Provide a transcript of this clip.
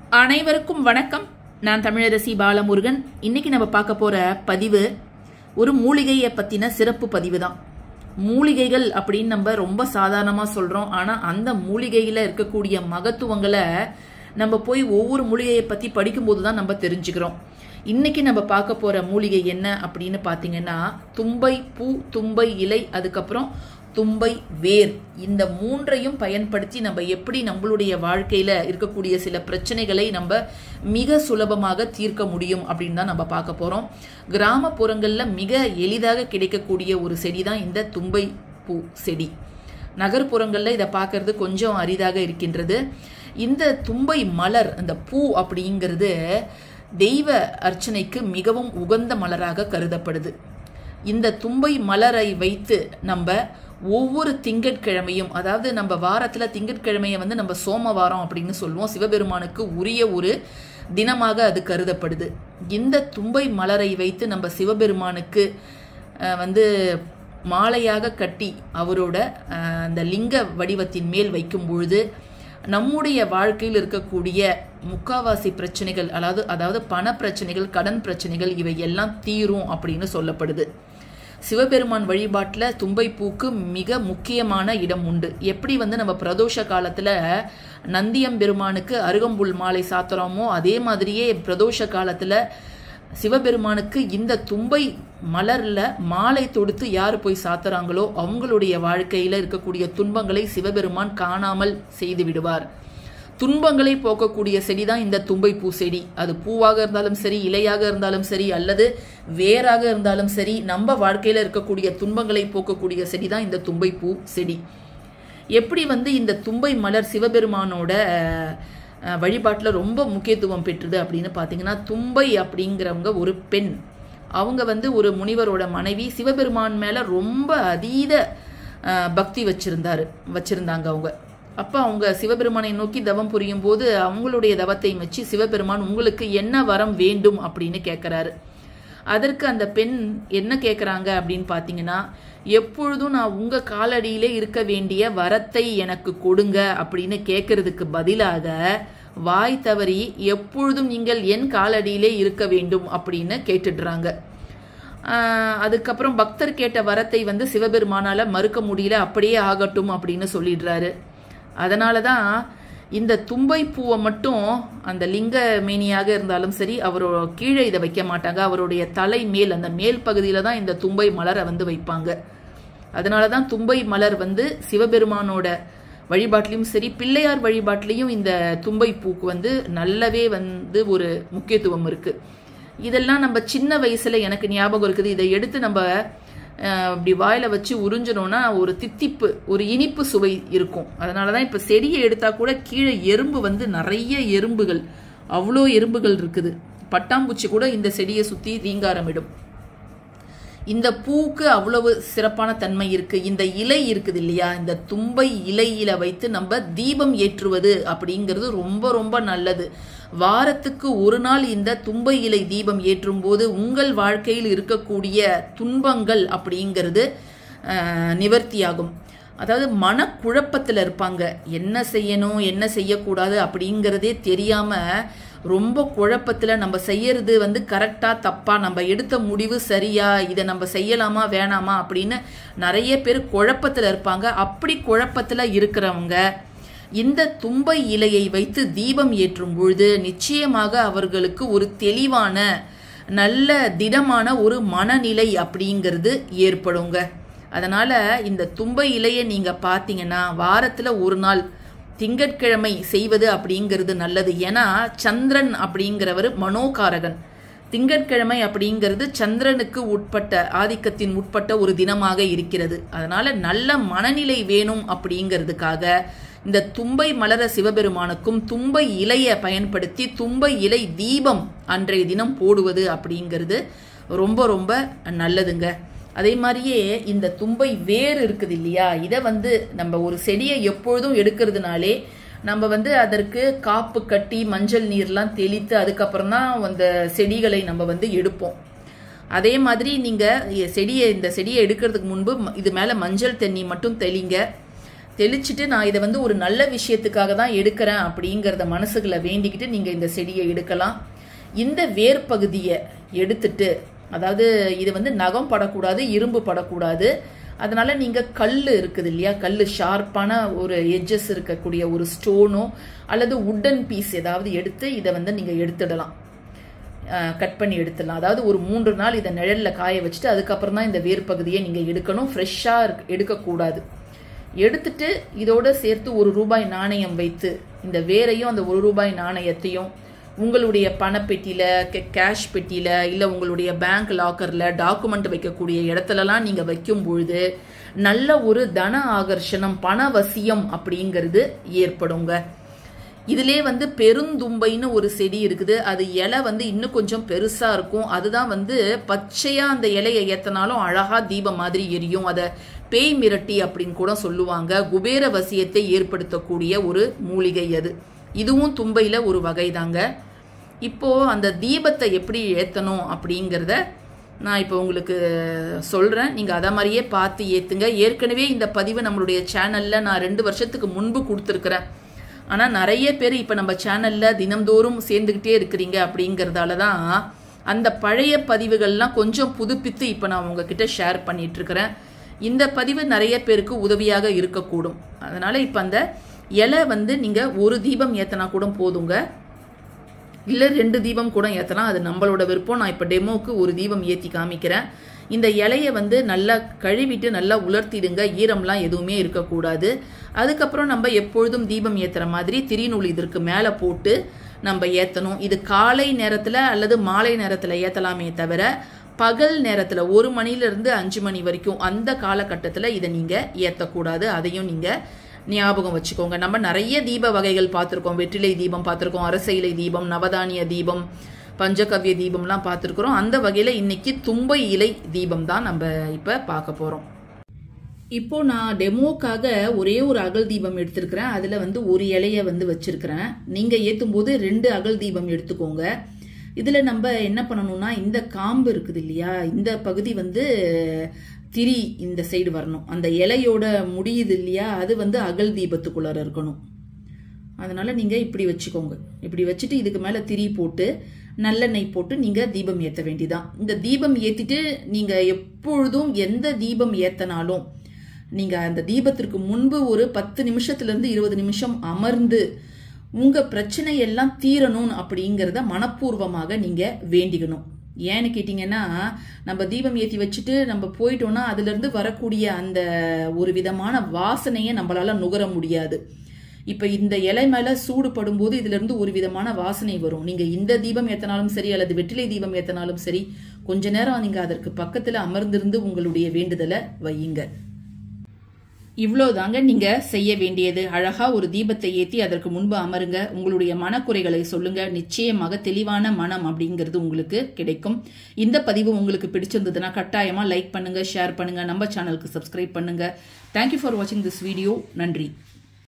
அனைவருக்கும் வணக்கம் நான் தமிழரசி பாலமுருகன் இன்னைக்கு நம்ம பார்க்க போற பதிவு ஒரு மூலிகையை பத்தின சிறப்பு பதிவு தான் மூலிகைகள் அப்படின்னு நம்ம ரொம்ப சாதாரணமா சொல்றோம் ஆனா அந்த மூலிகையில இருக்கக்கூடிய மகத்துவங்களை நம்ம போய் ஒவ்வொரு மூலிகையை பத்தி படிக்கும்போது தான் நம்ம தெரிஞ்சுக்கிறோம் இன்னைக்கு நம்ம பார்க்க போற மூலிகை என்ன அப்படின்னு பாத்தீங்கன்னா தும்பை பூ தும்பை இலை அதுக்கப்புறம் தும்பை வேர் இந்த மூன்றையும் பயன்படுத்தி நம்ம எப்படி நம்மளுடைய வாழ்க்கையில இருக்கக்கூடிய சில பிரச்சனைகளை நம்ம மிக சுலபமாக தீர்க்க முடியும் அப்படின்னு தான் நம்ம பார்க்க போறோம் கிராமப்புறங்கள்ல மிக எளிதாக கிடைக்கக்கூடிய ஒரு செடி தான் இந்த தும்பை பூ செடி நகர்ப்புறங்களில் இதை பார்க்கறது கொஞ்சம் அரிதாக இருக்கின்றது இந்த தும்பை மலர் அந்த பூ அப்படிங்கிறது தெய்வ அர்ச்சனைக்கு மிகவும் உகந்த மலராக கருதப்படுது இந்த தும்பை மலரை வைத்து நம்ம ஒவ்வொரு திங்கட்கிழமையும் அதாவது நம்ம வாரத்தில் திங்கட்கிழமையை வந்து நம்ம சோமவாரம் அப்படின்னு சொல்லுவோம் சிவபெருமானுக்கு உரிய ஒரு தினமாக அது கருதப்படுது இந்த தும்பை மலரை வைத்து நம்ம சிவபெருமானுக்கு அஹ், வந்து மாலையாக கட்டி அவரோட அஹ், அந்த லிங்க வடிவத்தின் மேல் வைக்கும் பொழுது நம்முடைய வாழ்க்கையில் இருக்கக்கூடிய முக்காவாசி பிரச்சனைகள் அதாவது அதாவது பண பிரச்சனைகள் கடன் பிரச்சனைகள் இவை எல்லாம் தீரும் அப்படின்னு சொல்லப்படுது சிவபெருமான் வழிபாட்டில் தும்பைப்பூக்கு மிக முக்கியமான இடம் உண்டு எப்படி வந்து நம்ம பிரதோஷ காலத்தில் நந்தியம்பெருமானுக்கு அருகம்புல் மாலை சாத்துறோமோ அதே மாதிரியே பிரதோஷ காலத்தில் சிவபெருமானுக்கு இந்த தும்பை மலர்ல மாலை தொடுத்து யார் போய் சாத்துறாங்களோ அவங்களுடைய வாழ்க்கையில இருக்கக்கூடிய துன்பங்களை சிவபெருமான் காணாமல் செய்து விடுவார் துன்பங்களை போக்கக்கூடிய செடி தான் இந்த தும்பை பூ செடி அது பூவாக இருந்தாலும் சரி இலையாக இருந்தாலும் சரி அல்லது வேராக இருந்தாலும் சரி நம்ம வாழ்க்கையில இருக்கக்கூடிய துன்பங்களை போக்கக்கூடிய செடி தான் இந்த தும்பை பூ செடி எப்படி வந்து இந்த தும்பை மலர் சிவபெருமானோட அஹ், வழிபாட்டுல ரொம்ப முக்கியத்துவம் பெற்றது அப்படின்னு பார்த்தீங்கன்னா தும்பை அப்படிங்கிறவங்க ஒரு பெண் அவங்க வந்து ஒரு முனிவரோட மனைவி சிவபெருமான் மேல ரொம்ப அதீத அஹ், பக்தி வச்சிருந்தாரு வச்சிருந்தாங்க அவங்க அப்ப அவங்க சிவபெருமானை நோக்கி தவம் புரியும் போது அவங்களுடைய தவத்தை மெச்சி சிவபெருமான் உங்களுக்கு என்ன வரம் வேண்டும் அப்படின்னு கேட்கிறாரு அதற்கு அந்த பெண் என்ன கேட்குறாங்க அப்படின்னு பார்த்தீங்கன்னா எப்பொழுதும் நான் உங்க காலடியிலே இருக்க வேண்டிய வரத்தை எனக்கு கொடுங்க அப்படின்னு கேட்கறதுக்கு பதிலாக வாய் தவறி எப்பொழுதும் நீங்கள் என் காலடியிலே இருக்க வேண்டும் அப்படின்னு கேட்டுடுறாங்க ஆஹ் அதுக்கப்புறம் பக்தர் கேட்ட வரத்தை வந்து சிவபெருமானால மறுக்க முடியல அப்படியே ஆகட்டும் அப்படின்னு சொல்லிடுறாரு அதனால தான் இந்த தும்பை பூவை மட்டும் அந்த லிங்க மேனியாக இருந்தாலும் சரி அவரோட கீழே இதை வைக்க மாட்டாங்க அவருடைய தலை மேல் அந்த மேல் பகுதியில தான் இந்த தும்பை மலரை வந்து வைப்பாங்க அதனால தான் தும்பை மலர் வந்து சிவபெருமானோட வழிபாட்டிலையும் சரி பிள்ளையார் வழிபாட்டிலையும் இந்த தும்பை பூக்கு வந்து நல்லவே வந்து ஒரு முக்கியத்துவம் இருக்கு இதெல்லாம் நம்ம சின்ன வயசுல எனக்கு ஞாபகம் இருக்குது இதை எடுத்து நம்ம அஹ், இப்படி வாயில வச்சு உறிஞ்சணும்னா ஒரு தித்திப்பு ஒரு இனிப்பு சுவை இருக்கும் அதனால தான் இப்போ செடியை எடுத்தா கூட கீழே எறும்பு வந்து நிறைய எறும்புகள் அவ்வளோ எறும்புகள் இருக்குது பட்டாம்பூச்சி கூட இந்த செடியை சுற்றி ரீங்காரமிடும் இந்த பூக்கு அவ்வளவு சிறப்பான தன்மை இருக்கு இந்த இலை இருக்குது இல்லையா இந்த தும்பை இலையில வைத்து நம்ம தீபம் ஏற்றுவது அப்படிங்கிறது ரொம்ப ரொம்ப நல்லது வாரத்துக்கு ஒரு நாள் இந்த தும்பை இலை தீபம் ஏற்றும் போது உங்கள் வாழ்க்கையில் இருக்கக்கூடிய துன்பங்கள் அப்படிங்கிறது அஹ், நிவர்த்தியாகும் அதாவது மனக்குழப்பத்தில் இருப்பாங்க என்ன செய்யணும் என்ன செய்யக்கூடாது அப்படிங்கிறதே தெரியாம ரொம்ப குழப்பத்துல நம்ம செய்யறது வந்து கரெக்டா தப்பா நம்ம எடுத்த முடிவு சரியா இதை நம்ம செய்யலாமா வேணாமா அப்படின்னு நிறைய பேர் குழப்பத்துல இருப்பாங்க அப்படி குழப்பத்துல இருக்கிறவங்க இந்த தும்பை இலையை வைத்து தீபம் ஏற்றும் பொழுது நிச்சயமாக அவர்களுக்கு ஒரு தெளிவான நல்ல திடமான ஒரு மனநிலை அப்படிங்கிறது ஏற்படுங்க அதனால இந்த தும்பை இலையை நீங்க பார்த்தீங்கன்னா வாரத்துல ஒரு நாள் திங்கட்கிழமை செய்வது அப்படிங்கிறது நல்லது ஏன்னா சந்திரன் அப்படிங்கிறவர் மனோகாரகன் திங்கட்கிழமை அப்படிங்கிறது சந்திரனுக்கு உட்பட்ட ஆதிக்கத்தின் உட்பட்ட ஒரு தினமாக இருக்கிறது அதனால நல்ல மனநிலை வேணும் அப்படிங்கிறதுக்காக இந்த தும்பை மலர சிவபெருமானுக்கும் தும்பை இலையை பயன்படுத்தி தும்பை இலை தீபம் அன்றைய தினம் போடுவது அப்படிங்கிறது ரொம்ப ரொம்ப நல்லதுங்க அதே மாதிரியே இந்த தும்பை வேர் இருக்குது இல்லையா இதை வந்து நம்ம ஒரு செடியை எப்பொழுதும் எடுக்கிறதுனாலே நம்ம வந்து அதற்கு காப்பு கட்டி மஞ்சள் நீர்லாம் தெளித்து அதுக்கப்புறம் தான் அந்த செடிகளை நம்ம வந்து எடுப்போம் அதே மாதிரி நீங்க செடியை இந்த செடியை எடுக்கிறதுக்கு முன்பு ம- இது மேல மஞ்சள் தண்ணி மட்டும் தெளிங்க தெளிச்சிட்டு நான் இதை வந்து ஒரு நல்ல விஷயத்துக்காக தான் எடுக்கிறேன் அப்படிங்கிறத மனசுக்குள்ள வேண்டிக்கிட்டு நீங்கள் இந்த செடியை எடுக்கலாம் இந்த வேர் பகுதியை எடுத்துட்டு அதாவது இது வந்து நகம் படக்கூடாது இரும்பு படக்கூடாது அதனால நீங்க கல் இருக்குது இல்லையா கல் ஷார்ப்பான ஒரு எட்ஜஸ் இருக்கக்கூடிய ஒரு ஸ்டோனோ அல்லது உட்டன் பீஸ் ஏதாவது எடுத்து இதை வந்து நீங்க எடுத்துடலாம் கட் பண்ணி எடுத்துடலாம் அதாவது ஒரு மூன்று நாள் இதை நிழல்ல காய வச்சுட்டு அதுக்கப்புறம் தான் இந்த வேர் பகுதியை நீங்க எடுக்கணும் ஃப்ரெஷ்ஷாக எடுக்கக்கூடாது எடுத்துட்டு இதோட சேர்த்து ஒரு ரூபாய் நாணயம் வைத்து இந்த வேரையும் அந்த ஒரு ரூபாய் நாணயத்தையும் உங்களுடைய பணப்பெட்டியில கேஷ் பெட்டியில இல்ல உங்களுடைய பேங்க் லாக்கர்ல டாக்குமெண்ட் வைக்கக்கூடிய இடத்துலலாம் நீங்க வைக்கும் பொழுது நல்ல ஒரு தன ஆகர்ஷணம் பணவசியம் அப்படிங்கிறது ஏற்படுங்க இதிலே வந்து பெருந்தும்பைன்னு ஒரு செடி இருக்குது அது இலை வந்து இன்னும் கொஞ்சம் பெருசா இருக்கும் அதுதான் வந்து பச்சையா அந்த இலையை ஏத்தனாலும் அழகா தீபம் மாதிரி எரியும் அதை பேய் மிரட்டி அப்படின்னு கூட சொல்லுவாங்க குபேர வசியத்தை ஏற்படுத்தக்கூடிய ஒரு மூலிகை அது இதுவும் தும்பையில ஒரு வகை தாங்க இப்போ அந்த தீபத்தை எப்படி ஏத்தணும் அப்படிங்கிறத நான் இப்போ உங்களுக்கு சொல்றேன் நீங்க அதை மாதிரியே பார்த்து ஏத்துங்க ஏற்கனவே இந்த பதிவு நம்மளுடைய சேனல்ல நான் ரெண்டு வருஷத்துக்கு முன்பு கொடுத்துருக்கிறேன் ஆனா நிறைய பேர் இப்ப நம்ம சேனல்ல தினம்தோறும் சேர்ந்துகிட்டே இருக்கிறீங்க அப்படிங்கறதால தான் அந்த பழைய பதிவுகள்லாம் கொஞ்சம் புதுப்பித்து இப்ப நான் உங்ககிட்ட ஷேர் பண்ணிட்டு இருக்கிறேன் இந்த பதிவு நிறைய பேருக்கு உதவியாக இருக்கக்கூடும் அதனால இப்ப அந்த இலை வந்து நீங்க ஒரு தீபம் ஏத்தனா கூட போதுங்க இல்ல ரெண்டு தீபம் கூட ஏத்தலாம் அது நம்மளோட விருப்பம் நான் இப்ப டெமோக்கு ஒரு தீபம் ஏத்தி காமிக்கிறேன் இந்த இலைய வந்து நல்லா கழுவிட்டு நல்லா உலர்த்திடுங்க ஈரம்லாம் எதுவுமே இருக்கக்கூடாது அதுக்கப்புறம் நம்ம எப்பொழுதும் தீபம் ஏத்துற மாதிரி திரிநூல் இதற்கு மேல போட்டு நம்ம ஏத்தணும் இது காலை நேரத்துல அல்லது மாலை நேரத்துல ஏத்தலாமே தவிர பகல் நேரத்துல ஒரு மணில இருந்து அஞ்சு மணி வரைக்கும் அந்த காலகட்டத்துல இதை நீங்க ஏத்தக்கூடாது அதையும் நீங்க ஞாபகம் வச்சுக்கோங்க நம்ம நிறைய தீப வகைகள் பார்த்துருக்கோம் வெற்றிலை தீபம் பார்த்துருக்கோம் அரச இலை தீபம் நவதானிய தீபம் பஞ்சகவ்ய தீபம்லாம் பார்த்துருக்குறோம் அந்த வகையில் இன்னைக்கு தும்பை இலை தீபம் தான் நம்ம இப்போ பார்க்க போகிறோம் இப்போ நான் டெமோக்காக ஒரே ஒரு அகல் தீபம் எடுத்திருக்கிறேன் அதில் வந்து ஒரு இலைய வந்து வச்சிருக்கிறேன் நீங்கள் ஏற்றும் போது ரெண்டு அகல் தீபம் எடுத்துக்கோங்க இதில் நம்ம என்ன பண்ணணும்னா இந்த காம்பு இருக்குது இல்லையா இந்த பகுதி வந்து திரி இந்த சைடு வரணும் அந்த இலையோட முடியுது இல்லையா அது வந்து அகல் தீபத்துக்குள்ளார இருக்கணும் அதனால நீங்க இப்படி வச்சுக்கோங்க இப்படி வச்சுட்டு இதுக்கு மேல திரி போட்டு நல்லெண்ணெய் போட்டு நீங்க தீபம் ஏத்த வேண்டியதான் இந்த தீபம் ஏத்திட்டு நீங்க எப்பொழுதும் எந்த தீபம் ஏத்தனாலும் நீங்க அந்த தீபத்திற்கு முன்பு ஒரு பத்து நிமிஷத்துல இருந்து இருபது நிமிஷம் அமர்ந்து உங்க பிரச்சனை எல்லாம் தீரணும் அப்படிங்கறத மனப்பூர்வமாக நீங்க வேண்டிக்கணும் ஏன்னு கேட்டீங்கன்னா நம்ம தீபம் ஏத்தி வச்சுட்டு நம்ம போயிட்டோம்னா அதுல இருந்து வரக்கூடிய அந்த ஒரு விதமான வாசனையை நம்மளால நுகர முடியாது இப்ப இந்த இலை மேல சூடு படும்போது இதுல இருந்து ஒரு விதமான வாசனை வரும் நீங்க இந்த தீபம் ஏத்தனாலும் சரி அல்லது வெற்றிலை தீபம் ஏத்தனாலும் சரி கொஞ்ச நேரம் நீங்க அதற்கு பக்கத்துல அமர்ந்திருந்து உங்களுடைய வேண்டுதலை வையுங்க இவ்வளோதாங்க நீங்க செய்ய வேண்டியது அழகா ஒரு தீபத்தை ஏத்தி அதற்கு முன்பு அமருங்க உங்களுடைய மனக்குறைகளை சொல்லுங்க நிச்சயமாக தெளிவான மனம் அப்படிங்கிறது உங்களுக்கு கிடைக்கும் இந்த பதிவு உங்களுக்கு பிடிச்சிருந்ததுன்னா கட்டாயமா லைக் பண்ணுங்க ஷேர் பண்ணுங்க நம்ம சேனலுக்கு சப்ஸ்கிரைப் பண்ணுங்க தேங்க்யூ ஃபார் வாட்சிங் திஸ் வீடியோ நன்றி